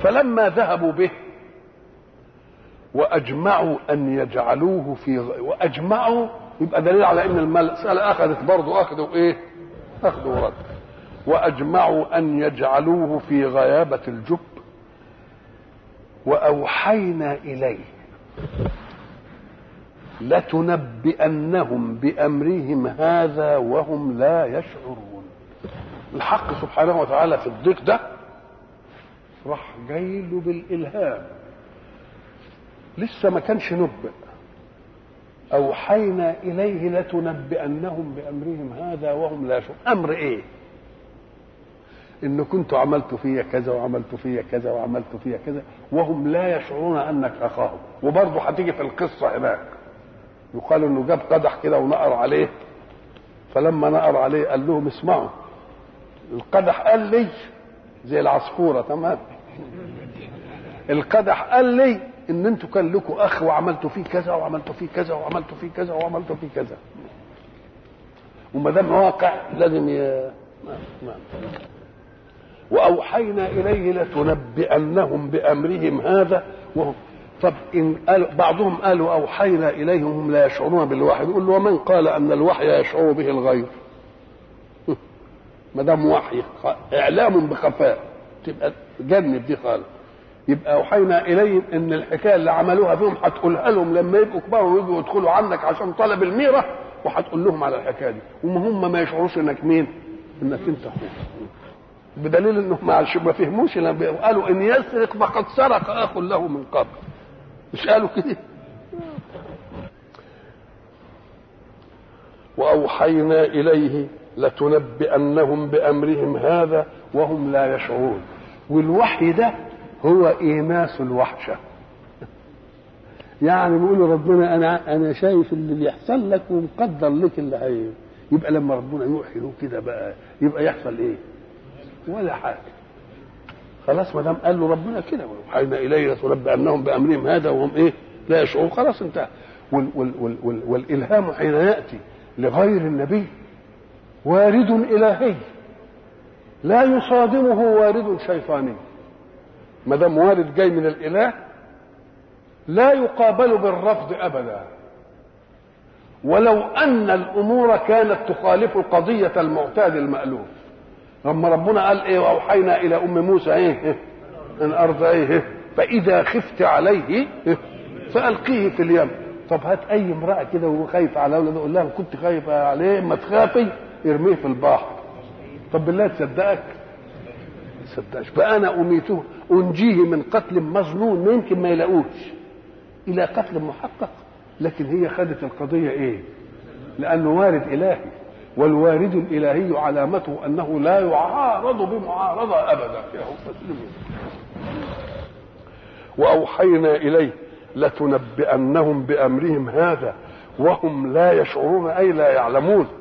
فلما ذهبوا به واجمعوا ان يجعلوه في غ... واجمعوا يبقى دليل على ان المساله اخذت برضه اخذوا ايه؟ اخذوا ورد واجمعوا ان يجعلوه في غيابه الجب واوحينا اليه لتنبئنهم بامرهم هذا وهم لا يشعرون الحق سبحانه وتعالى في الضيق ده راح جاي له بالالهام لسه ما كانش نبئ اوحينا اليه لتنبئنهم بامرهم هذا وهم لا يشعرون امر ايه ان كنت عملت فيا كذا وعملت فيا كذا وعملت فيا كذا وهم لا يشعرون انك اخاهم وبرضه هتيجي في القصه هناك يقال انه جاب قدح كده ونقر عليه فلما نقر عليه قال لهم اسمعوا القدح قال لي زي العصفوره تمام القدح قال لي ان انتوا كان لكم اخ وعملتوا فيه كذا وعملتوا فيه كذا وعملتوا فيه كذا وعملتوا فيه كذا وما دام واقع لازم ي... نعم نعم واوحينا اليه لتنبئنهم بامرهم هذا وهم طب ان قال بعضهم قالوا اوحينا اليهم هم لا يشعرون بالوحي يقول له ومن قال ان الوحي يشعر به الغير ما دام وحي اعلام بخفاء تبقى جنب دي خالص يبقى اوحينا اليهم ان الحكايه اللي عملوها فيهم هتقولها لهم لما يبقوا كبار ويجوا يدخلوا عنك عشان طلب الميره وهتقول لهم على الحكايه دي وما هم ما يشعروش انك مين؟ انك انت اخوه بدليل انهم ما فهموش لما قالوا ان يسرق فقد سرق اخ له من قبل مش قالوا كده واوحينا اليه لتنبئنهم بامرهم هذا وهم لا يشعرون والوحي ده هو ايناس الوحشه يعني بيقول ربنا انا انا شايف اللي بيحصل لك ومقدر لك اللي هي يبقى لما ربنا يوحي له كده بقى يبقى يحصل ايه؟ ولا حاجه خلاص ما دام قال له ربنا كده واوحينا اليه لتنبئنهم بامرهم هذا وهم ايه؟ لا يشعرون خلاص انتهى وال وال وال وال والالهام حين ياتي لغير النبي وارد الهي لا يصادمه وارد شيطاني ما دام وارد جاي من الاله لا يقابل بالرفض ابدا ولو ان الامور كانت تخالف قضيه المعتاد المالوف لما ربنا قال ايه واوحينا الى ام موسى ايه ان ارض ايه فاذا خفت عليه فالقيه في اليم طب هات اي امراه كده وهو خايف على اولاد قول لها كنت خايف عليه ما تخافي ارميه في البحر طب بالله تصدقك تصدقش فانا اميته انجيه من قتل مظنون ما يمكن ما يلاقوش الى قتل محقق لكن هي خدت القضيه ايه لانه وارد الهي والوارد الالهي علامته انه لا يعارض بمعارضه ابدا يا واوحينا اليه لتنبئنهم بامرهم هذا وهم لا يشعرون اي لا يعلمون